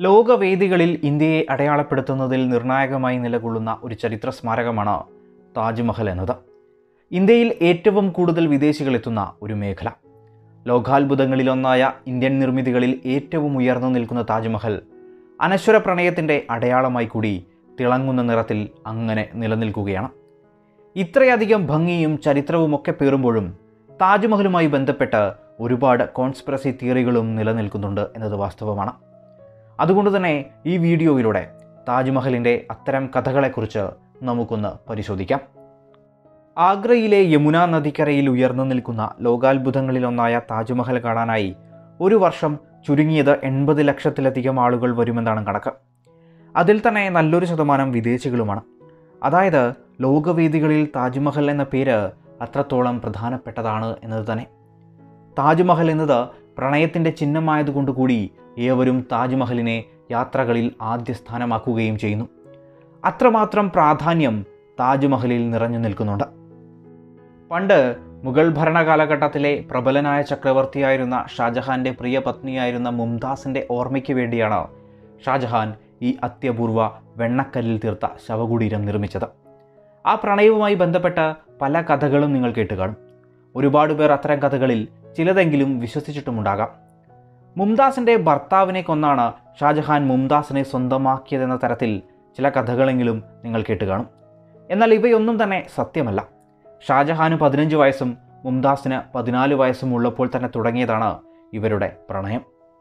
ലോകവേദികളിൽ ഇന്ത്യയെ അടയാളപ്പെടുത്തുന്നതിൽ നിർണായകമായി നിലകൊള്ളുന്ന ഒരു ചരിത്ര സ്മാരകമാണ് താജ്മഹൽ എന്നത് ഇന്ത്യയിൽ ഏറ്റവും കൂടുതൽ വിദേശികൾ എത്തുന്ന ഒരു മേഖല ലോകാത്ഭുതങ്ങളിലൊന്നായ ഇന്ത്യൻ നിർമ്മിതികളിൽ ഏറ്റവും ഉയർന്നു നിൽക്കുന്ന താജ്മഹൽ അനശ്വര പ്രണയത്തിൻ്റെ അടയാളമായി കൂടി തിളങ്ങുന്ന നിറത്തിൽ അങ്ങനെ നിലനിൽക്കുകയാണ് ഇത്രയധികം ഭംഗിയും ചരിത്രവുമൊക്കെ പേറുമ്പോഴും താജ്മഹലുമായി ബന്ധപ്പെട്ട് ഒരുപാട് കോൺസ്പിറസി തിയറികളും നിലനിൽക്കുന്നുണ്ട് എന്നത് വാസ്തവമാണ് അതുകൊണ്ട് തന്നെ ഈ വീഡിയോയിലൂടെ താജ്മഹലിൻ്റെ അത്തരം കഥകളെക്കുറിച്ച് നമുക്കൊന്ന് പരിശോധിക്കാം ആഗ്രയിലെ യമുന നദിക്കരയിൽ ഉയർന്നു നിൽക്കുന്ന ലോകാത്ഭുതങ്ങളിലൊന്നായ താജ്മഹൽ കാണാനായി ഒരു വർഷം ചുരുങ്ങിയത് എൺപത് ലക്ഷത്തിലധികം ആളുകൾ വരുമെന്നാണ് കണക്ക് അതിൽ തന്നെ നല്ലൊരു ശതമാനം വിദേശികളുമാണ് അതായത് ലോകവേദികളിൽ താജ്മഹൽ എന്ന പേര് അത്രത്തോളം പ്രധാനപ്പെട്ടതാണ് എന്നത് തന്നെ താജ്മഹൽ എന്നത് പ്രണയത്തിൻ്റെ ചിഹ്നമായതുകൊണ്ട് കൂടി ഏവരും താജ്മഹലിനെ യാത്രകളിൽ ആദ്യ സ്ഥാനമാക്കുകയും ചെയ്യുന്നു അത്രമാത്രം പ്രാധാന്യം താജ്മഹലിൽ നിറഞ്ഞു നിൽക്കുന്നുണ്ട് പണ്ട് മുഗൾ ഭരണകാലഘട്ടത്തിലെ പ്രബലനായ ചക്രവർത്തിയായിരുന്ന ഷാജഹാന്റെ പ്രിയ പത്നിയായിരുന്ന മുംതാസിന്റെ ഓർമ്മയ്ക്ക് വേണ്ടിയാണ് ഷാജഹാൻ ഈ അത്യപൂർവ വെണ്ണക്കല്ലിൽ തീർത്ത ശവകുടീരം നിർമ്മിച്ചത് ആ പ്രണയവുമായി ബന്ധപ്പെട്ട പല കഥകളും നിങ്ങൾ കേട്ട് കാണും ഒരുപാട് പേർ അത്തരം കഥകളിൽ ചിലതെങ്കിലും വിശ്വസിച്ചിട്ടുമുണ്ടാകാം മുംതാസിന്റെ ഭർത്താവിനെ കൊന്നാണ് ഷാജഹാൻ മുംതാസിനെ സ്വന്തമാക്കിയതെന്ന തരത്തിൽ ചില കഥകളെങ്കിലും നിങ്ങൾ കേട്ട് കാണും എന്നാൽ ഇവയൊന്നും തന്നെ സത്യമല്ല ഷാജഹാന് പതിനഞ്ച് വയസ്സും മുംതാസിന് പതിനാല് വയസ്സും ഉള്ളപ്പോൾ തന്നെ തുടങ്ങിയതാണ് ഇവരുടെ പ്രണയം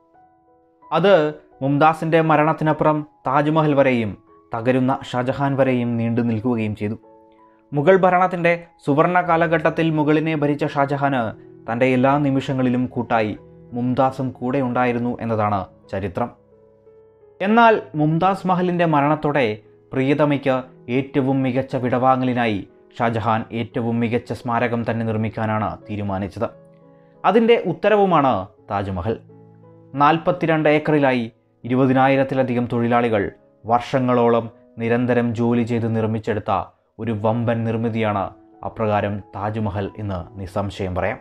അത് മുംതാസിൻ്റെ മരണത്തിനപ്പുറം താജ്മഹൽ വരെയും തകരുന്ന ഷാജഹാൻ വരെയും നീണ്ടു നിൽക്കുകയും ചെയ്തു മുഗൾ ഭരണത്തിൻ്റെ സുവർണ കാലഘട്ടത്തിൽ മുഗളിനെ ഭരിച്ച ഷാജഹാന് തൻ്റെ എല്ലാ നിമിഷങ്ങളിലും കൂട്ടായി മുംതാസും കൂടെ ഉണ്ടായിരുന്നു എന്നതാണ് ചരിത്രം എന്നാൽ മുംതാസ് മഹലിൻ്റെ മരണത്തോടെ പ്രിയതമയ്ക്ക് ഏറ്റവും മികച്ച വിടവാങ്ങലിനായി ഷാജഹാൻ ഏറ്റവും മികച്ച സ്മാരകം തന്നെ നിർമ്മിക്കാനാണ് തീരുമാനിച്ചത് അതിൻ്റെ ഉത്തരവുമാണ് താജ്മഹൽ നാൽപ്പത്തിരണ്ട് ഏക്കറിലായി ഇരുപതിനായിരത്തിലധികം തൊഴിലാളികൾ വർഷങ്ങളോളം നിരന്തരം ജോലി ചെയ്ത് നിർമ്മിച്ചെടുത്ത ഒരു വമ്പൻ നിർമ്മിതിയാണ് അപ്രകാരം താജ്മഹൽ എന്ന് നിസ്സംശയം പറയാം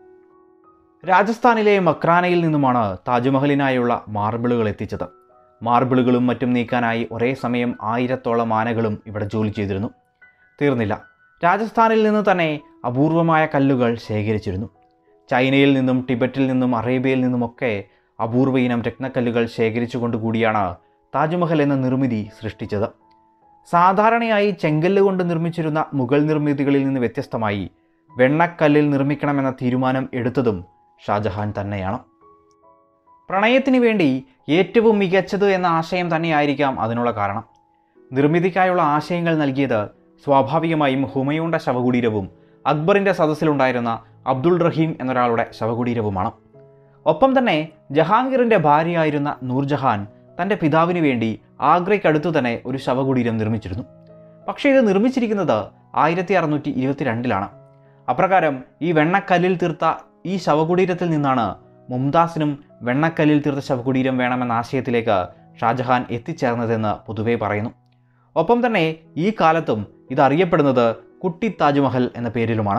രാജസ്ഥാനിലെ മക്രാനയിൽ നിന്നുമാണ് താജ്മഹലിനായുള്ള മാർബിളുകൾ എത്തിച്ചത് മാർബിളുകളും മറ്റും നീക്കാനായി ഒരേ സമയം ആയിരത്തോളം ആനകളും ഇവിടെ ജോലി ചെയ്തിരുന്നു തീർന്നില്ല രാജസ്ഥാനിൽ നിന്ന് തന്നെ അപൂർവമായ കല്ലുകൾ ശേഖരിച്ചിരുന്നു ചൈനയിൽ നിന്നും ടിബറ്റിൽ നിന്നും അറേബ്യയിൽ നിന്നുമൊക്കെ അപൂർവ ഇനം രത്നക്കല്ലുകൾ ശേഖരിച്ചുകൊണ്ട് കൂടിയാണ് താജ്മഹൽ എന്ന നിർമ്മിതി സൃഷ്ടിച്ചത് സാധാരണയായി ചെങ്കല്ല് കൊണ്ട് നിർമ്മിച്ചിരുന്ന മുഗൾ നിർമ്മിതികളിൽ നിന്ന് വ്യത്യസ്തമായി വെണ്ണക്കല്ലിൽ നിർമ്മിക്കണമെന്ന തീരുമാനം എടുത്തതും ഷാജഹാൻ തന്നെയാണ് പ്രണയത്തിന് വേണ്ടി ഏറ്റവും മികച്ചത് എന്ന ആശയം തന്നെയായിരിക്കാം അതിനുള്ള കാരണം നിർമ്മിതിക്കായുള്ള ആശയങ്ങൾ നൽകിയത് സ്വാഭാവികമായും ഹുമയൂണ്ട ശവകുടീരവും അക്ബറിൻ്റെ സദസ്സിലുണ്ടായിരുന്ന അബ്ദുൾ റഹീം എന്നൊരാളുടെ ശവകുടീരവുമാണ് ഒപ്പം തന്നെ ജഹാംഗീറിൻ്റെ ഭാര്യയായിരുന്ന നൂർജഹാൻ തൻ്റെ പിതാവിന് വേണ്ടി ആഗ്രയ്ക്കടുത്തു തന്നെ ഒരു ശവകുടീരം നിർമ്മിച്ചിരുന്നു പക്ഷേ ഇത് നിർമ്മിച്ചിരിക്കുന്നത് ആയിരത്തി അറുന്നൂറ്റി ഇരുപത്തിരണ്ടിലാണ് അപ്രകാരം ഈ വെണ്ണക്കല്ലിൽ തീർത്ത ഈ ശവകുടീരത്തിൽ നിന്നാണ് മുംതാസിനും വെണ്ണക്കല്ലിൽ തീർത്ത ശവകുടീരം വേണമെന്ന ആശയത്തിലേക്ക് ഷാജഹാൻ എത്തിച്ചേർന്നതെന്ന് പൊതുവെ പറയുന്നു ഒപ്പം തന്നെ ഈ കാലത്തും ഇത് അറിയപ്പെടുന്നത് കുട്ടി താജ്മഹൽ എന്ന പേരിലുമാണ്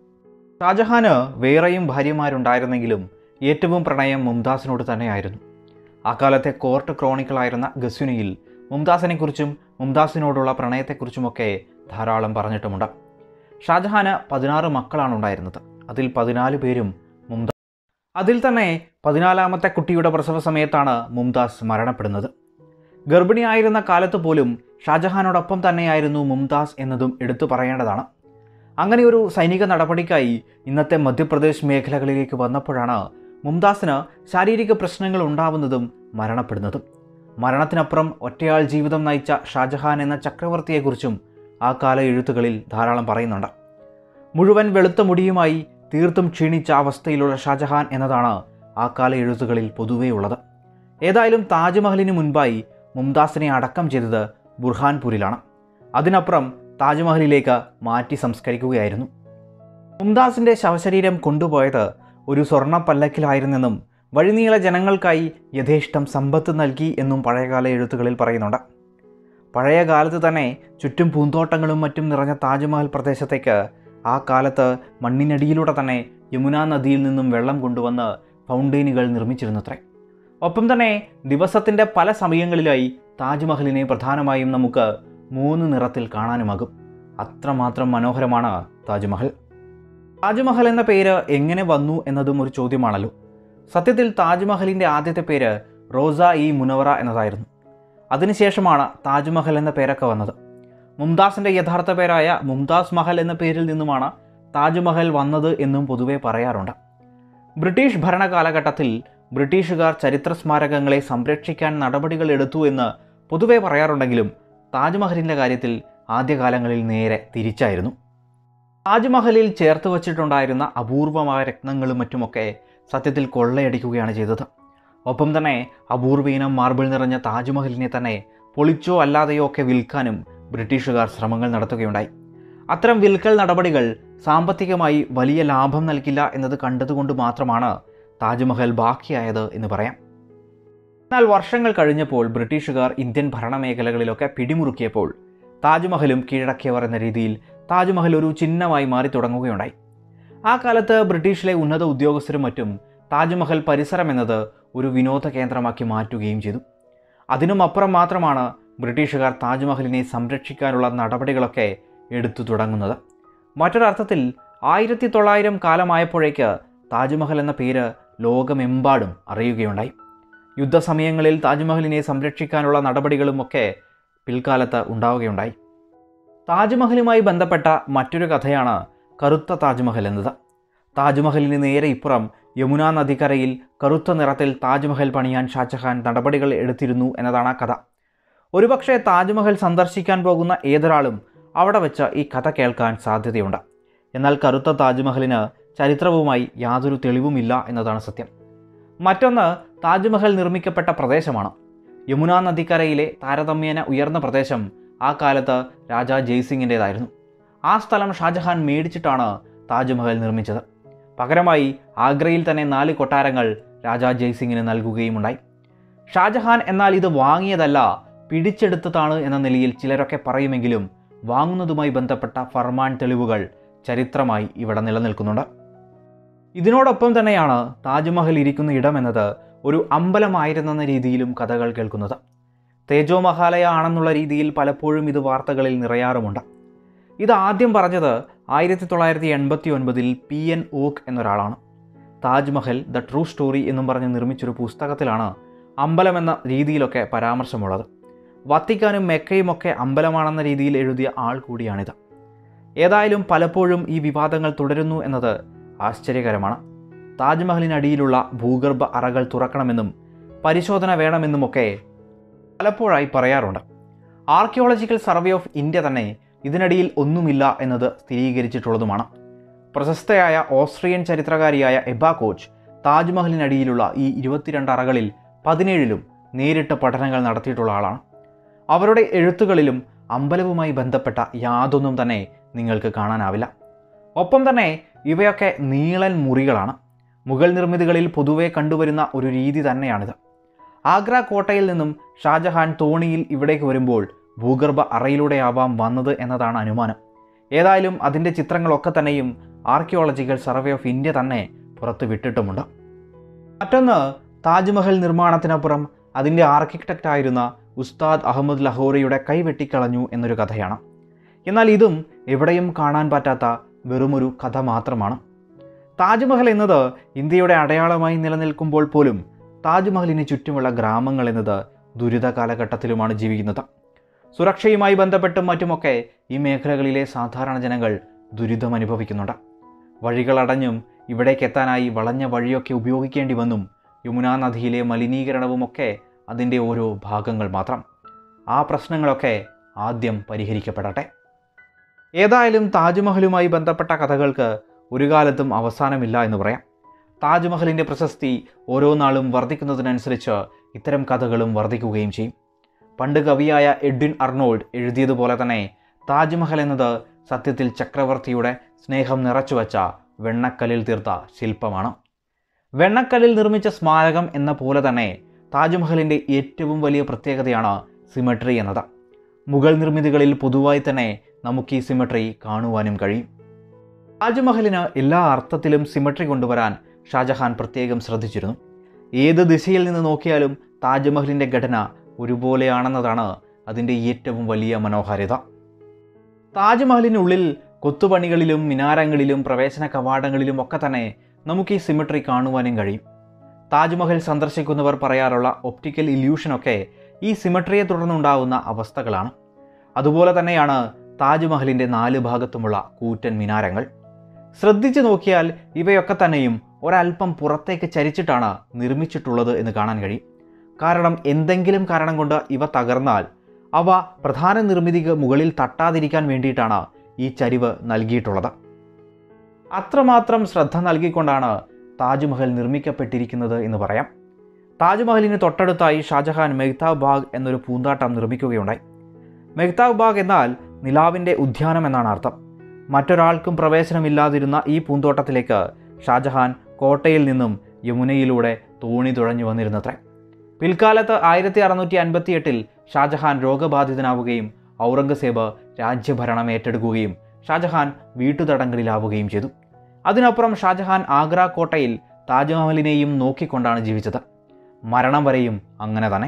ഷാജഹാന് വേറെയും ഭാര്യമാരുണ്ടായിരുന്നെങ്കിലും ഏറ്റവും പ്രണയം മുംതാസിനോട് തന്നെയായിരുന്നു ആ കാലത്തെ കോർട്ട് ക്രോണിക്കിളായിരുന്ന ഗസുനിയിൽ മുംതാസിനെക്കുറിച്ചും മുംതാസിനോടുള്ള പ്രണയത്തെക്കുറിച്ചുമൊക്കെ ധാരാളം പറഞ്ഞിട്ടുമുണ്ട് ഷാജഹാന് പതിനാറ് മക്കളാണ് ഉണ്ടായിരുന്നത് അതിൽ പതിനാല് പേരും മുംതാസ് അതിൽ തന്നെ പതിനാലാമത്തെ കുട്ടിയുടെ പ്രസവ സമയത്താണ് മുംതാസ് മരണപ്പെടുന്നത് ഗർഭിണിയായിരുന്ന കാലത്ത് പോലും ഷാജഹാനോടൊപ്പം തന്നെയായിരുന്നു മുംതാസ് എന്നതും എടുത്തു പറയേണ്ടതാണ് അങ്ങനെ ഒരു സൈനിക നടപടിക്കായി ഇന്നത്തെ മധ്യപ്രദേശ് മേഖലകളിലേക്ക് വന്നപ്പോഴാണ് മുംതാസിന് ശാരീരിക പ്രശ്നങ്ങൾ ഉണ്ടാവുന്നതും മരണപ്പെടുന്നതും മരണത്തിനപ്പുറം ഒറ്റയാൾ ജീവിതം നയിച്ച ഷാജഹാൻ എന്ന ചക്രവർത്തിയെക്കുറിച്ചും ആ കാല എഴുത്തുകളിൽ ധാരാളം പറയുന്നുണ്ട് മുഴുവൻ വെളുത്ത മുടിയുമായി തീർത്തും ക്ഷീണിച്ച അവസ്ഥയിലുള്ള ഷാജഹാൻ എന്നതാണ് ആ കാല എഴുത്തുകളിൽ പൊതുവേ ഉള്ളത് ഏതായാലും താജ്മഹലിന് മുൻപായി മുംതാസിനെ അടക്കം ചെയ്തത് ബുർഹാൻപൂരിലാണ് അതിനപ്പുറം താജ്മഹലിലേക്ക് മാറ്റി സംസ്കരിക്കുകയായിരുന്നു മുംതാസിൻ്റെ ശവശരീരം കൊണ്ടുപോയത് ഒരു സ്വർണ്ണ പല്ലക്കിലായിരുന്നെന്നും വഴിനീള ജനങ്ങൾക്കായി യഥേഷ്ടം സമ്പത്ത് നൽകി എന്നും പഴയകാല എഴുത്തുകളിൽ പറയുന്നുണ്ട് പഴയ കാലത്ത് തന്നെ ചുറ്റും പൂന്തോട്ടങ്ങളും മറ്റും നിറഞ്ഞ താജ്മഹൽ പ്രദേശത്തേക്ക് ആ കാലത്ത് മണ്ണിനടിയിലൂടെ തന്നെ യമുന നദിയിൽ നിന്നും വെള്ളം കൊണ്ടുവന്ന് ഫൗണ്ടെയിനുകൾ നിർമ്മിച്ചിരുന്നത്രേ ഒപ്പം തന്നെ ദിവസത്തിൻ്റെ പല സമയങ്ങളിലായി താജ്മഹലിനെ പ്രധാനമായും നമുക്ക് മൂന്ന് നിറത്തിൽ കാണാനുമാകും അത്രമാത്രം മനോഹരമാണ് താജ്മഹൽ താജ്മഹൽ എന്ന പേര് എങ്ങനെ വന്നു എന്നതും ഒരു ചോദ്യമാണല്ലോ സത്യത്തിൽ താജ്മഹലിൻ്റെ ആദ്യത്തെ പേര് റോസ ഇ മുനവറ എന്നതായിരുന്നു അതിനുശേഷമാണ് താജ്മഹൽ എന്ന പേരൊക്കെ വന്നത് മുംതാസിൻ്റെ യഥാർത്ഥ പേരായ മുംതാസ് മഹൽ എന്ന പേരിൽ നിന്നുമാണ് താജ്മഹൽ വന്നത് എന്നും പൊതുവെ പറയാറുണ്ട് ബ്രിട്ടീഷ് ഭരണകാലഘട്ടത്തിൽ ബ്രിട്ടീഷുകാർ ചരിത്ര സ്മാരകങ്ങളെ സംരക്ഷിക്കാൻ നടപടികൾ എടുത്തു എന്ന് പൊതുവെ പറയാറുണ്ടെങ്കിലും താജ്മഹലിൻ്റെ കാര്യത്തിൽ ആദ്യകാലങ്ങളിൽ നേരെ തിരിച്ചായിരുന്നു താജ്മഹലിൽ ചേർത്ത് വച്ചിട്ടുണ്ടായിരുന്ന അപൂർവമായ രത്നങ്ങളും മറ്റുമൊക്കെ സത്യത്തിൽ കൊള്ളയടിക്കുകയാണ് ചെയ്തത് ഒപ്പം തന്നെ അപൂർവീനം മാർബിൾ നിറഞ്ഞ താജ്മഹലിനെ തന്നെ പൊളിച്ചോ അല്ലാതെയോ ഒക്കെ വിൽക്കാനും ബ്രിട്ടീഷുകാർ ശ്രമങ്ങൾ നടത്തുകയുണ്ടായി അത്തരം വിൽക്കൽ നടപടികൾ സാമ്പത്തികമായി വലിയ ലാഭം നൽകില്ല എന്നത് കണ്ടതുകൊണ്ട് മാത്രമാണ് താജ്മഹൽ ബാക്കിയായത് എന്ന് പറയാം എന്നാൽ വർഷങ്ങൾ കഴിഞ്ഞപ്പോൾ ബ്രിട്ടീഷുകാർ ഇന്ത്യൻ ഭരണമേഖലകളിലൊക്കെ പിടിമുറുക്കിയപ്പോൾ താജ്മഹലും കീഴടക്കിയവർ എന്ന രീതിയിൽ താജ്മഹൽ ഒരു ചിഹ്നമായി മാറി തുടങ്ങുകയുണ്ടായി ആ കാലത്ത് ബ്രിട്ടീഷിലെ ഉന്നത ഉദ്യോഗസ്ഥരും മറ്റും താജ്മഹൽ പരിസരം എന്നത് ഒരു വിനോദ കേന്ദ്രമാക്കി മാറ്റുകയും ചെയ്തു അതിനും അപ്പുറം മാത്രമാണ് ബ്രിട്ടീഷുകാർ താജ്മഹലിനെ സംരക്ഷിക്കാനുള്ള നടപടികളൊക്കെ എടുത്തു തുടങ്ങുന്നത് മറ്റൊരർത്ഥത്തിൽ ആയിരത്തി തൊള്ളായിരം കാലമായപ്പോഴേക്ക് താജ്മഹൽ എന്ന പേര് ലോകമെമ്പാടും അറിയുകയുണ്ടായി യുദ്ധസമയങ്ങളിൽ താജ്മഹലിനെ സംരക്ഷിക്കാനുള്ള നടപടികളുമൊക്കെ പിൽക്കാലത്ത് ഉണ്ടാവുകയുണ്ടായി താജ്മഹലുമായി ബന്ധപ്പെട്ട മറ്റൊരു കഥയാണ് കറുത്ത താജ്മഹൽ എന്നത് താജ്മഹലിന് നേരെ ഇപ്പുറം യമുന നദിക്കരയിൽ കറുത്ത നിറത്തിൽ താജ്മഹൽ പണിയാൻ ഷാജഹാൻ നടപടികൾ എടുത്തിരുന്നു എന്നതാണ് ആ കഥ ഒരുപക്ഷെ താജ്മഹൽ സന്ദർശിക്കാൻ പോകുന്ന ഏതൊരാളും അവിടെ വെച്ച് ഈ കഥ കേൾക്കാൻ സാധ്യതയുണ്ട് എന്നാൽ കറുത്ത താജ്മഹലിന് ചരിത്രവുമായി യാതൊരു തെളിവുമില്ല എന്നതാണ് സത്യം മറ്റൊന്ന് താജ്മഹൽ നിർമ്മിക്കപ്പെട്ട പ്രദേശമാണ് യമുന നദിക്കരയിലെ താരതമ്യേന ഉയർന്ന പ്രദേശം ആ കാലത്ത് രാജാ ജയ്സിംഗിൻ്റേതായിരുന്നു ആ സ്ഥലം ഷാജഹാൻ മേടിച്ചിട്ടാണ് താജ്മഹൽ നിർമ്മിച്ചത് പകരമായി ആഗ്രയിൽ തന്നെ നാല് കൊട്ടാരങ്ങൾ രാജാ ജയ്സിംഗിന് നൽകുകയുമുണ്ടായി ഷാജഹാൻ എന്നാൽ ഇത് വാങ്ങിയതല്ല പിടിച്ചെടുത്തതാണ് എന്ന നിലയിൽ ചിലരൊക്കെ പറയുമെങ്കിലും വാങ്ങുന്നതുമായി ബന്ധപ്പെട്ട ഫർമാൻ തെളിവുകൾ ചരിത്രമായി ഇവിടെ നിലനിൽക്കുന്നുണ്ട് ഇതിനോടൊപ്പം തന്നെയാണ് താജ്മഹൽ ഇരിക്കുന്ന ഇടം എന്നത് ഒരു അമ്പലമായിരുന്നെന്ന രീതിയിലും കഥകൾ കേൾക്കുന്നത് തേജോ മഹാലയ ആണെന്നുള്ള രീതിയിൽ പലപ്പോഴും ഇത് വാർത്തകളിൽ നിറയാറുമുണ്ട് ഇത് ആദ്യം പറഞ്ഞത് ആയിരത്തി തൊള്ളായിരത്തി എൺപത്തി ഒൻപതിൽ പി എൻ ഓക്ക് എന്നൊരാളാണ് താജ്മഹൽ ദ ട്രൂ സ്റ്റോറി എന്നും പറഞ്ഞ് നിർമ്മിച്ചൊരു പുസ്തകത്തിലാണ് അമ്പലം എന്ന രീതിയിലൊക്കെ പരാമർശമുള്ളത് വത്തിക്കാനും മെക്കയും ഒക്കെ അമ്പലമാണെന്ന രീതിയിൽ എഴുതിയ ആൾ കൂടിയാണിത് ഏതായാലും പലപ്പോഴും ഈ വിവാദങ്ങൾ തുടരുന്നു എന്നത് ആശ്ചര്യകരമാണ് താജ്മഹലിനടിയിലുള്ള ഭൂഗർഭ അറകൾ തുറക്കണമെന്നും പരിശോധന വേണമെന്നുമൊക്കെ പലപ്പോഴായി പറയാറുണ്ട് ആർക്കിയോളജിക്കൽ സർവേ ഓഫ് ഇന്ത്യ തന്നെ ഇതിനടിയിൽ ഒന്നുമില്ല എന്നത് സ്ഥിരീകരിച്ചിട്ടുള്ളതുമാണ് പ്രശസ്തയായ ഓസ്ട്രിയൻ ചരിത്രകാരിയായ എബ കോച്ച് താജ്മഹലിനടിയിലുള്ള ഈ ഇരുപത്തിരണ്ട് അറകളിൽ പതിനേഴിലും നേരിട്ട് പഠനങ്ങൾ നടത്തിയിട്ടുള്ള ആളാണ് അവരുടെ എഴുത്തുകളിലും അമ്പലവുമായി ബന്ധപ്പെട്ട യാതൊന്നും തന്നെ നിങ്ങൾക്ക് കാണാനാവില്ല ഒപ്പം തന്നെ ഇവയൊക്കെ നീളൻ മുറികളാണ് മുഗൾ നിർമ്മിതികളിൽ പൊതുവെ കണ്ടുവരുന്ന ഒരു രീതി തന്നെയാണിത് ആഗ്ര കോട്ടയിൽ നിന്നും ഷാജഹാൻ തോണിയിൽ ഇവിടേക്ക് വരുമ്പോൾ ഭൂഗർഭ അറയിലൂടെയാവാം വന്നത് എന്നതാണ് അനുമാനം ഏതായാലും അതിൻ്റെ ചിത്രങ്ങളൊക്കെ തന്നെയും ആർക്കിയോളജിക്കൽ സർവേ ഓഫ് ഇന്ത്യ തന്നെ പുറത്ത് വിട്ടിട്ടുമുണ്ട് മറ്റൊന്ന് താജ്മഹൽ നിർമ്മാണത്തിനപ്പുറം അതിൻ്റെ ആർക്കിടെക്റ്റ് ആയിരുന്ന ഉസ്താദ് അഹമ്മദ് ലഹോറിയുടെ കൈവെട്ടിക്കളഞ്ഞു എന്നൊരു കഥയാണ് എന്നാൽ ഇതും എവിടെയും കാണാൻ പറ്റാത്ത വെറുമൊരു കഥ മാത്രമാണ് താജ്മഹൽ എന്നത് ഇന്ത്യയുടെ അടയാളമായി നിലനിൽക്കുമ്പോൾ പോലും താജ്മഹലിന് ചുറ്റുമുള്ള ഗ്രാമങ്ങൾ എന്നത് ദുരിത കാലഘട്ടത്തിലുമാണ് ജീവിക്കുന്നത് സുരക്ഷയുമായി ബന്ധപ്പെട്ടും മറ്റുമൊക്കെ ഈ മേഖലകളിലെ സാധാരണ ജനങ്ങൾ ദുരിതം അനുഭവിക്കുന്നുണ്ട് വഴികളടഞ്ഞും ഇവിടേക്ക് എത്താനായി വളഞ്ഞ വഴിയൊക്കെ ഉപയോഗിക്കേണ്ടി വന്നും യമുനാ നദിയിലെ മലിനീകരണവുമൊക്കെ അതിൻ്റെ ഓരോ ഭാഗങ്ങൾ മാത്രം ആ പ്രശ്നങ്ങളൊക്കെ ആദ്യം പരിഹരിക്കപ്പെടട്ടെ ഏതായാലും താജ്മഹലുമായി ബന്ധപ്പെട്ട കഥകൾക്ക് ഒരു കാലത്തും അവസാനമില്ല എന്ന് പറയാം താജ്മഹലിൻ്റെ പ്രശസ്തി ഓരോ നാളും വർദ്ധിക്കുന്നതിനനുസരിച്ച് ഇത്തരം കഥകളും വർദ്ധിക്കുകയും ചെയ്യും പണ്ട് കവിയായ എഡ്വിൻ അർണോൾഡ് എഴുതിയതുപോലെ തന്നെ താജ്മഹൽ എന്നത് സത്യത്തിൽ ചക്രവർത്തിയുടെ സ്നേഹം നിറച്ചുവച്ച വെണ്ണക്കല്ലിൽ തീർത്ത ശില്പമാണ് വെണ്ണക്കല്ലിൽ നിർമ്മിച്ച സ്മാരകം എന്ന പോലെ തന്നെ താജ്മഹലിൻ്റെ ഏറ്റവും വലിയ പ്രത്യേകതയാണ് സിമട്രി എന്നത് മുഗൾ നിർമ്മിതികളിൽ പൊതുവായി തന്നെ നമുക്ക് ഈ സിമട്രി കാണുവാനും കഴിയും താജ്മഹലിന് എല്ലാ അർത്ഥത്തിലും സിമട്രി കൊണ്ടുവരാൻ ഷാജഹാൻ പ്രത്യേകം ശ്രദ്ധിച്ചിരുന്നു ഏത് ദിശയിൽ നിന്ന് നോക്കിയാലും താജ്മഹലിൻ്റെ ഘടന ഒരുപോലെയാണെന്നതാണ് അതിൻ്റെ ഏറ്റവും വലിയ മനോഹാരിത താജ്മഹലിനുള്ളിൽ കൊത്തുപണികളിലും മിനാരങ്ങളിലും പ്രവേശന കവാടങ്ങളിലും ഒക്കെ തന്നെ നമുക്ക് ഈ സിമിട്രി കാണുവാനും കഴിയും താജ്മഹൽ സന്ദർശിക്കുന്നവർ പറയാറുള്ള ഒപ്റ്റിക്കൽ ഇല്യൂഷനൊക്കെ ഈ സിമിട്രിയെ തുടർന്നുണ്ടാകുന്ന അവസ്ഥകളാണ് അതുപോലെ തന്നെയാണ് താജ്മഹലിൻ്റെ നാല് ഭാഗത്തുമുള്ള കൂറ്റൻ മിനാരങ്ങൾ ശ്രദ്ധിച്ചു നോക്കിയാൽ ഇവയൊക്കെ തന്നെയും ഒരല്പം പുറത്തേക്ക് ചരിച്ചിട്ടാണ് നിർമ്മിച്ചിട്ടുള്ളത് എന്ന് കാണാൻ കഴിയും കാരണം എന്തെങ്കിലും കാരണം കൊണ്ട് ഇവ തകർന്നാൽ അവ പ്രധാന നിർമ്മിതിക്ക് മുകളിൽ തട്ടാതിരിക്കാൻ വേണ്ടിയിട്ടാണ് ഈ ചരിവ് നൽകിയിട്ടുള്ളത് അത്രമാത്രം ശ്രദ്ധ നൽകിക്കൊണ്ടാണ് താജ്മഹൽ നിർമ്മിക്കപ്പെട്ടിരിക്കുന്നത് എന്ന് പറയാം താജ്മഹലിന് തൊട്ടടുത്തായി ഷാജഹാൻ മെഹ്താബ് ബാഗ് എന്നൊരു പൂന്താട്ടം നിർമ്മിക്കുകയുണ്ടായി മെഹ്താബ് ബാഗ് എന്നാൽ നിലാവിൻ്റെ ഉദ്യാനം എന്നാണ് അർത്ഥം മറ്റൊരാൾക്കും പ്രവേശനമില്ലാതിരുന്ന ഈ പൂന്തോട്ടത്തിലേക്ക് ഷാജഹാൻ കോട്ടയിൽ നിന്നും യമുനയിലൂടെ തോണി തുഴഞ്ഞു വന്നിരുന്നത്രേ പിൽക്കാലത്ത് ആയിരത്തി അറുന്നൂറ്റി അൻപത്തി എട്ടിൽ ഷാജഹാൻ രോഗബാധിതനാവുകയും ഔറംഗസേബ് രാജ്യഭരണം ഏറ്റെടുക്കുകയും ഷാജഹാൻ വീട്ടുതടങ്കലിലാവുകയും ചെയ്തു അതിനപ്പുറം ഷാജഹാൻ ആഗ്ര കോട്ടയിൽ താജ്മഹലിനെയും നോക്കിക്കൊണ്ടാണ് ജീവിച്ചത് മരണം വരെയും അങ്ങനെ തന്നെ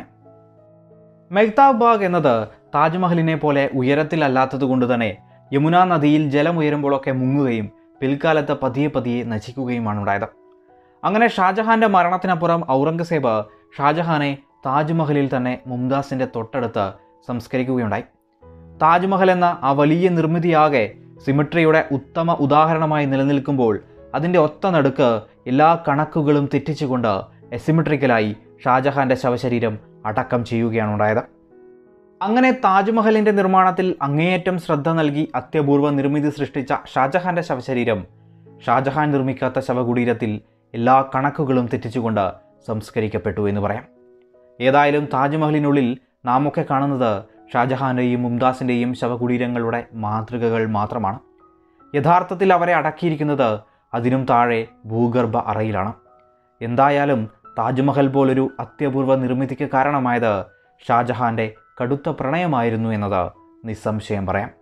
മെഹ്താബ് ബാഗ് എന്നത് താജ്മഹലിനെ പോലെ ഉയരത്തിലല്ലാത്തതുകൊണ്ട് തന്നെ യമുന നദിയിൽ ജലം ഉയരുമ്പോഴൊക്കെ മുങ്ങുകയും പിൽക്കാലത്ത് പതിയെ പതിയെ നശിക്കുകയുമാണ് ഉണ്ടായത് അങ്ങനെ ഷാജഹാന്റെ മരണത്തിനപ്പുറം ഔറംഗസേബ് ഷാജഹാനെ താജ്മഹലിൽ തന്നെ മുംതാസിന്റെ തൊട്ടടുത്ത് സംസ്കരിക്കുകയുണ്ടായി താജ്മഹൽ എന്ന ആ വലിയ നിർമ്മിതിയാകെ സിമിട്രിയുടെ ഉത്തമ ഉദാഹരണമായി നിലനിൽക്കുമ്പോൾ അതിൻ്റെ ഒത്ത നടുക്ക് എല്ലാ കണക്കുകളും തെറ്റിച്ചുകൊണ്ട് എസിമിട്രിക്കലായി ഷാജഹാന്റെ ശവശരീരം അടക്കം ചെയ്യുകയാണ് ഉണ്ടായത് അങ്ങനെ താജ്മഹലിന്റെ നിർമ്മാണത്തിൽ അങ്ങേയറ്റം ശ്രദ്ധ നൽകി അത്യപൂർവ നിർമ്മിതി സൃഷ്ടിച്ച ഷാജഹാന്റെ ശവശരീരം ഷാജഹാൻ നിർമ്മിക്കാത്ത ശവകുടീരത്തിൽ എല്ലാ കണക്കുകളും തെറ്റിച്ചുകൊണ്ട് സംസ്കരിക്കപ്പെട്ടു എന്ന് പറയാം ഏതായാലും താജ്മഹലിനുള്ളിൽ നാം ഒക്കെ കാണുന്നത് ഷാജഹാന്റെയും മുംതാസിൻ്റെയും ശവകുടീരങ്ങളുടെ മാതൃകകൾ മാത്രമാണ് യഥാർത്ഥത്തിൽ അവരെ അടക്കിയിരിക്കുന്നത് അതിനും താഴെ ഭൂഗർഭ അറയിലാണ് എന്തായാലും താജ്മഹൽ പോലൊരു അത്യപൂർവ നിർമ്മിതിക്ക് കാരണമായത് ഷാജഹാന്റെ കടുത്ത പ്രണയമായിരുന്നു എന്നത് നിസ്സംശയം പറയാം